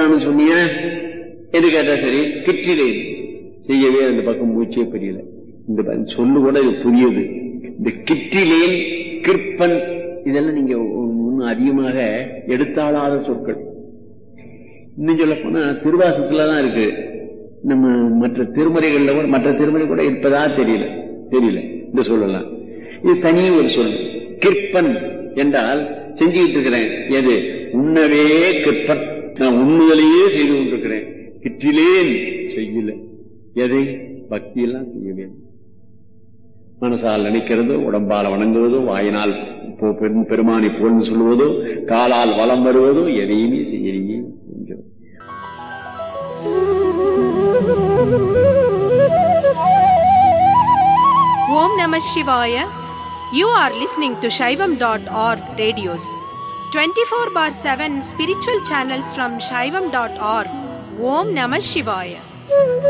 கிற்பான்னு சொன்னீங்க எது கேட்டா சரி கிற்றிலேன் செய்யவே அந்த பக்கம் மூச்சே புரியல இந்த ப- சொல்லு கூட இது புரியுது இந்த கிற்றிலேன் கிற்பன் இதெல்லாம் நீங்க இன்னும் அதிகமாக எடுத்தாளாத சொற்கள் இன்னும் சொல்ல போனா திருவாசத்துல தான் இருக்கு நம்ம மற்ற திருமுறைகள்ல கூட மற்ற திருமுறை கூட இருப்பதா தெரியல தெரியல இந்த சொல்லலாம் இது தனி ஒரு சொல் கிற்பன் என்றால் செஞ்சுக்கிட்டு இருக்கிறேன் எது உண்ணவே கிற்பன் நான் உண்ணுதலையே செய்து கொண்டிருக்கிறேன் கிற்றிலேன் செய்யல எதை பக்தியெல்லாம் செய்ய வேண்டும் மனசால் நினைக்கிறதோ உடம்பால் வணங்குவதோ வாயினால் போ- பெரும் பெருமானை புகழ்ந்து சொல்லுவதோ காலால் வலம் வருவதோ எதையுமே செய்யலையே என்கிறது Om Namah Shivaya. You are listening to Shaivam.org radios. 24 bar 7 spiritual channels from Shaivam.org. Om Namah Shivaya.